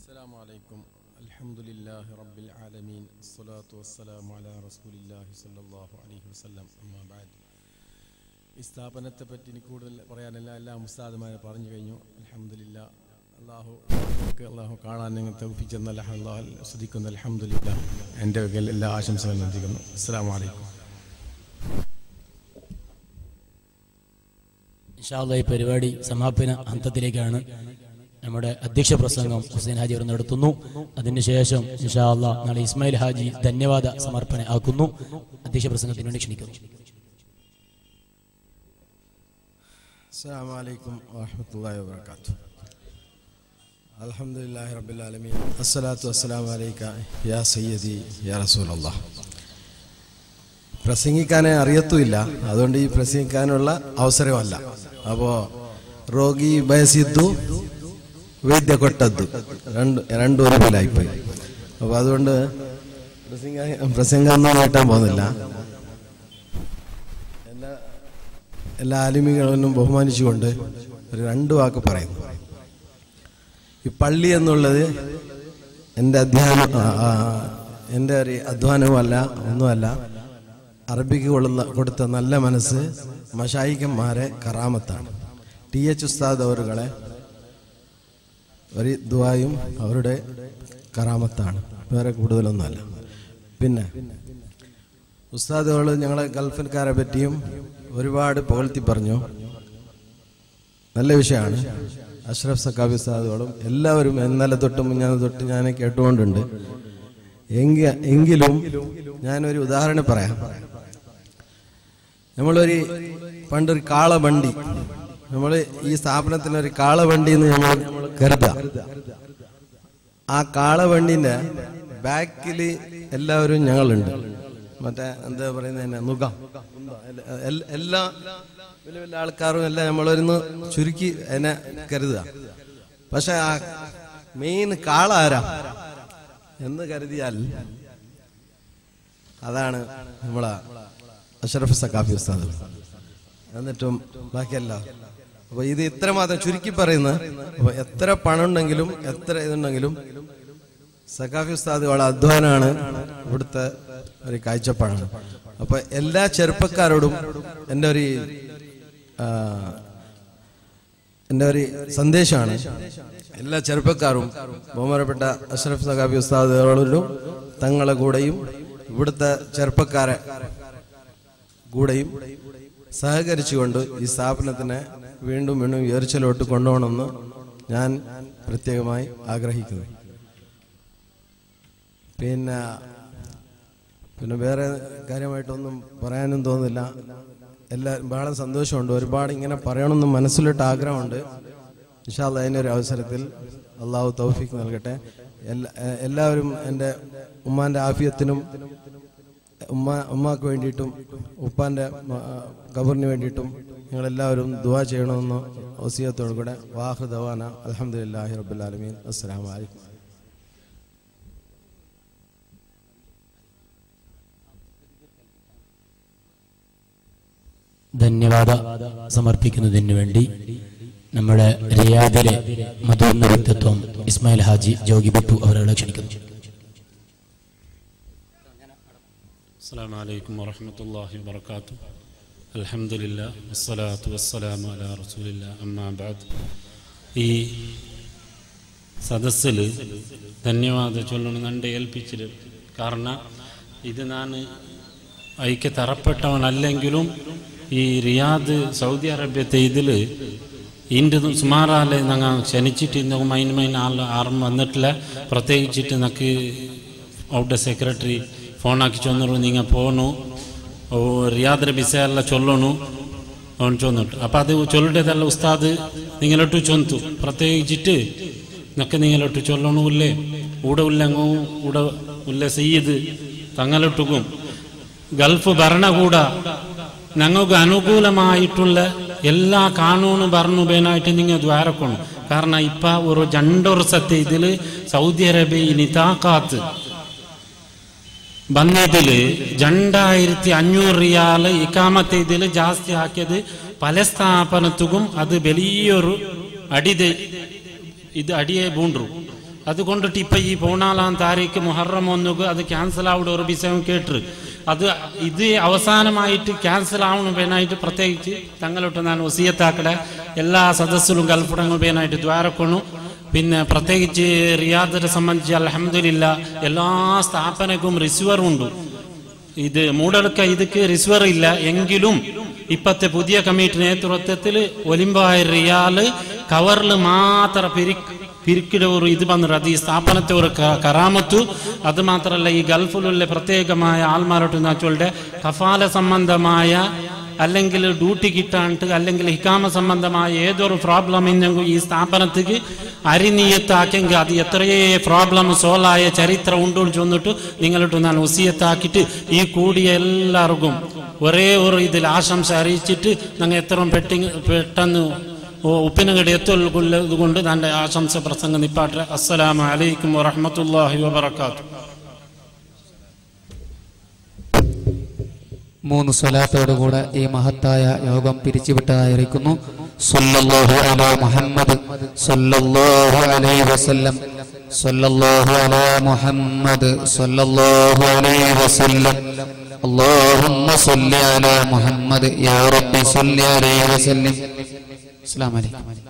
السلام عليكم الحمد لله رب العالمين الصلاة والسلام على رسول الله صلى الله عليه وسلم أما بعد ഈ സ്ഥാപനത്തെ പറ്റി എനിക്ക് കൂടുതൽ പറയാനല്ല എല്ലാം ഉസ്താദുമാരെ പറഞ്ഞു കഴിഞ്ഞു അലഹമില്ല അള്ളാഹു നിങ്ങൾക്ക് അള്ളാഹു കാണാൻ നിങ്ങൾ തൗഫിച്ചെന്ന് അള്ളാഹു ശ്രദ്ധിക്കുന്നു അലഹമില്ല എൻ്റെ വകയിൽ എല്ലാ ആശംസകളും നൽകുന്നു അസ്സാം വലൈക്കും ഇൻഷാല്ല ഈ പരിപാടി സമാപന ഹന്തത്തിലേക്കാണ് നമ്മുടെ അധ്യക്ഷ പ്രസംഗം ഹുസൈൻ ഹാജി അവർ നടത്തുന്നു അതിനുശേഷം ഇൻഷാല്ല നാളെ ഇസ്മായിൽ ഹാജി ധന്യവാദ സമർപ്പണ ആക്കുന്നു അധ്യക്ഷ പ്രസംഗത്തിന് വേണ്ടി ക്ഷണിക്കുന്നു السلام عليكم ورحمة الله وبركاته الحمد لله رب العالمين الصلاة والسلام عليك يا سيدي يا رسول الله പ്രസംഗിക്കാനേ അറിയത്തുമില്ല അതുകൊണ്ട് ഈ പ്രസംഗിക്കാനുള്ള അവസരമല്ല അപ്പോൾ രോഗി ബയസിദ്ദു വൈദ്യ കൊട്ടദ്ദു രണ്ട് രണ്ടും ഒരുപോലായിപ്പോയി അപ്പോൾ അതുകൊണ്ട് പ്രസംഗ പ്രസംഗമൊന്നും നീട്ടാൻ പോകുന്നില്ല എല്ലാ എല്ലാ ആലിമികളും ബഹുമാനിച്ചുകൊണ്ട് ഒരു രണ്ട് വാക്ക് പറയുന്നു ഈ പള്ളി എന്നുള്ളത് എൻ്റെ അധ്വാനം ആ, ആ, എൻ്റെ ഒരു അധ്വാനവുമല്ല ഒന്നുമല്ല അറബിക്ക് കൊള്ളുന്ന കൊടുത്ത നല്ല മനസ്സ് മഷായിക്കന്മാരെ കറാമത്താണ് ടി എച്ച് ഉസ്താദ് അവരുകളെ ഒരു ദുവായും അവരുടെ കറാമത്താണ് വേറെ കൂടുതലൊന്നുമല്ല പിന്നെ ഉസ്താദുകൾ ഞങ്ങളെ ഗൾഫിൽക്കാരെ പറ്റിയും ഒരുപാട് പുകഴ്ത്തി പറഞ്ഞു നല്ല വിഷയമാണ് അഷ്റഫ് സക്കാബി ഉസ്താദുകളും എല്ലാവരും ഇന്നലെ തൊട്ട് മുഞ്ഞാന്ന് തൊട്ട് ഞാൻ കേട്ടുകൊണ്ടുണ്ട് എങ്ക എങ്കിലും ഞാനൊരു ഉദാഹരണം പറയാം നമ്മളൊരു പണ്ടൊരു കാളവണ്ടി നമ്മൾ ഈ സ്ഥാപനത്തിന് ഒരു കാളവണ്ടി എന്ന് നമ്മൾ കരുതാം ആ കാളവണ്ടിന്റെ ബാക്കിൽ എല്ലാവരും ഞങ്ങളുണ്ട് മറ്റേ എന്താ പറയുന്നത് നുക എല്ല- എല്ലാ വലിയ വലിയ ആൾക്കാരും എല്ലാം നമ്മളൊരുന്ന് ചുരുക്കി എന്നെ കരുതുക പക്ഷെ ആ മെയിൻ കാള ആരാ എന്ന് കരുതിയാൽ അതാണ് നമ്മളെ അഷറഫ് സക്കാഫി ഉസ്താദ് എന്നിട്ടും ബാക്കിയല്ല അപ്പൊ ഇത് ഇത്രമാത്രം ചുരുക്കി പറയുന്ന അപ്പൊ എത്ര പണം ഉണ്ടെങ്കിലും എത്ര ഇതുണ്ടെങ്കിലും സക്കാഫി ഉസ്താദ് വളരെ അധ്വാനാണ് ഇവിടുത്തെ ഒരു കാഴ്ചപ്പാടാണ് അപ്പൊ എല്ലാ ചെറുപ്പക്കാരോടും എൻ്റെ ഒരു ആ, എൻ്റെ ഒരു സന്ദേശമാണ് എല്ലാ ചെറുപ്പക്കാരും ബഹുമാനപ്പെട്ട അഷ്റഫ് സഖാബി ഉസ്താദുകളോടും തങ്ങളെ കൂടെയും ഇവിടുത്തെ ചെറുപ്പക്കാരെ കൂടെയും സഹകരിച്ചുകൊണ്ട് ഈ സ്ഥാപനത്തിനെ വീണ്ടും വീണ്ടും ഉയർച്ചയിലോട്ട് കൊണ്ടുപോകണമെന്ന് ഞാൻ പ്രത്യേകമായി ആഗ്രഹിക്കുന്നു പിന്നെ പിന്നെ വേറെ കാര്യമായിട്ടൊന്നും പറയാനും തോന്നുന്നില്ല എല്ലാ വളരെ സന്തോഷമുണ്ട് ഒരുപാട് ഇങ്ങനെ പറയണമെന്ന് മനസ്സിലിട്ട് ആഗ്രഹമുണ്ട് ഇൻഷാല്ല അതിനൊരു അവസരത്തിൽ അള്ളാഹു തൗഫീഖ് നൽകട്ടെ എല്ലാ എ- എല്ലാവരും എൻ്റെ ഉമ്മാൻ്റെ ആഫിയത്തിനും ഉമ്മ ഉമ്മാക്ക് വേണ്ടിയിട്ടും ഉപ്പാൻ്റെ ഖബറിന് വേണ്ടിയിട്ടും നിങ്ങളെല്ലാവരും ദുവാ ചെയ്യണമെന്ന് വസീയത്തോടു കൂടെ വാഹ് ദവാന അലഹമുല്ലാഹി റബുലാലമീൻ അസ്സാം വലൈക്കും ധന്യവാദ സമർപ്പിക്കുന്നതിന് വേണ്ടി നമ്മുടെ റിയാദിലെ മധുന്ന വ്യക്തിത്വം ഇസ്മായിൽ ഹാജി ജോഗി ബിട്ടു അവരെ ക്ഷണിക്കുന്നു السلام عليكم ورحمة الله وبركاته الحمد لله والصلاة والسلام على رسول الله أما بعد ഈ സദസ്സിൽ ധന്യവാദ ചൊല്ലണം കണ്ട് ഏൽപ്പിച്ചിട്ട് കാരണം ഇത് ഞാൻ അയക്ക് തറപ്പെട്ടവനല്ലെങ്കിലും ഈ റിയാദ് സൗദി അറേബ്യത്തെ ഇതിൽ ഇൻ്റെ സുമാറാലെ ഞങ്ങൾ ക്ഷണിച്ചിട്ട് ഇന്ന് മൈൻ മൈൻ ആൾ ആറും വന്നിട്ടില്ല പ്രത്യേകിച്ചിട്ട് നമുക്ക് അവിടെ സെക്രട്ടറി ഫോണാക്കി ചൊന്നರು നിങ്ങൾ പോണു ഓ റിയാദിന്റെ വിഷയെല്ലാം ചൊല്ലണു അവൻ ചൊന്നിട്ടു അപ്പം അത് ചൊല്ലിട്ടതല്ല ഉസ്താദ് നിങ്ങളൊട്ട് ചൊന്തു പ്രത്യേകിച്ചിട്ട് നക്ക് നിങ്ങളൊട്ട് ചൊല്ലണമില്ലേ ഊടെ ഉല്ലങ്ങും ഊടെ ഉല്ല സയ്യിദ് തങ്ങളൊട്ടുക്കും ഗൾഫ് ഭരണകൂട ഞങ്ങൾക്ക് അനുകൂലമായിട്ടുള്ള എല്ലാ കാനൂണ് ഭരണുപേനായിട്ട് നിങ്ങൾ ദ്വാരക്കണം കാരണം ഇപ്പം ഒരു രണ്ട് വർഷത്തെ ഇതിൽ സൗദി അറേബ്യ ഈ നിതാക്കാത്ത് ಬಂದಿದ್ದಲ್ಲಿ രണ്ടായിരത്തി അഞ്ഞൂറ് റിയാല് ഇക്കാമത്തെ ഇതിൽ ജാസ്തി ആക്കിയത് പല സ്ഥാപനത്തുക്കും അത് വലിയൊരു അടിത് ഇത് അടിയെ ബൂണ്ടു അതുകൊണ്ടിട്ട് ഇപ്പം ഈ പതിനാലാം താരീഖ് മുഹറം ഒന്നുക്ക് അത് ക്യാൻസൽ ആവുന്ന ഒരു വിഷയം കേട്ടു അത് ഇത് അവസാനമായിട്ട് ക്യാൻസൽ ആവണം പേനായിട്ട് പ്രത്യേകിച്ച് തങ്ങളോട്ട് ഞാൻ ഒസിയത്താക്കടെ എല്ലാ സദസ്സിലും കൽപ്പടങ്ങൾ പേനായിട്ട് ദ്വാരക്കൊണു പിന്നെ പ്രത്യേകിച്ച് റിയാദിനെ സംബന്ധിച്ച് അലഹമില്ല എല്ലാ സ്ഥാപനക്കും റിസീവർ ഉണ്ട് ഇത് മൂടൽക്ക ഇതൊക്കെ റിസീവർ ഇല്ല എങ്കിലും ഇപ്പത്തെ പുതിയ കമ്മിറ്റി നേതൃത്വത്തിൽ ഒലിമ്പായിരം റിയാല് കവറിൽ മാത്രം പിരിക്ക് പിരിക്കിടെ ഒരു ഇത് വന്നിട്ട് അത് ഈ സ്ഥാപനത്തെ ഒരു ക- കറാമത്തു അത് മാത്രമല്ല ഈ ഗൾഫിലുള്ള പ്രത്യേകമായ ആൾമാരോട്ട് നാച്ചുകളുടെ കഫാല സംബന്ധമായ അല്ലെങ്കിൽ ഡ്യൂട്ടി കിട്ടാണ്ട് അല്ലെങ്കിൽ ഹിക്കാമ സംബന്ധമായ ഏതൊരു പ്രോബ്ലം ഇന്നെങ്കിൽ ഈ സ്ഥാപനത്തിക്ക് അരിനീയത്താക്കെങ്കിൽ അത് എത്രയേ പ്രോബ്ലം സോൾവ് ആയ ചരിത്രം ഉണ്ടോ എന്ന് ചൊന്നിട്ട് നിങ്ങളിട്ട് ഞാൻ ഉസിയത്താക്കിയിട്ട് ഈ കൂടിയ എല്ലാവർക്കും ഒരേ ഒരു ഇതിൽ ആശംസ അറിയിച്ചിട്ട് ഞങ്ങൾ എത്ര പെട്ടി പെട്ടെന്ന് ഉപ്പിനകടി എത്തുള്ളത് കൊണ്ട് തൻ്റെ ആശംസ പ്രസംഗം നിപ്പാട്ടെ അസ്സലാമു അലൈക്കും വറഹ്മത്തുള്ളാഹി വബറകാതുഹു മൂന്ന് സ്വലാത്തോടുകൂടെ ഈ മഹത്തായ യോഗം പിരിച്ചുവിട്ടതായിരിക്കുന്നു സല്ലല്ലാഹു അലാ മുഹമ്മദ് സല്ലല്ലാഹു അലൈഹി വസല്ലം സല്ലല്ലാഹു അലാ മുഹമ്മദ് സല്ലല്ലാഹു അലൈഹി വസല്ലം اللهم صل على محمد يا رب صل عليه وسلم السلام عليكم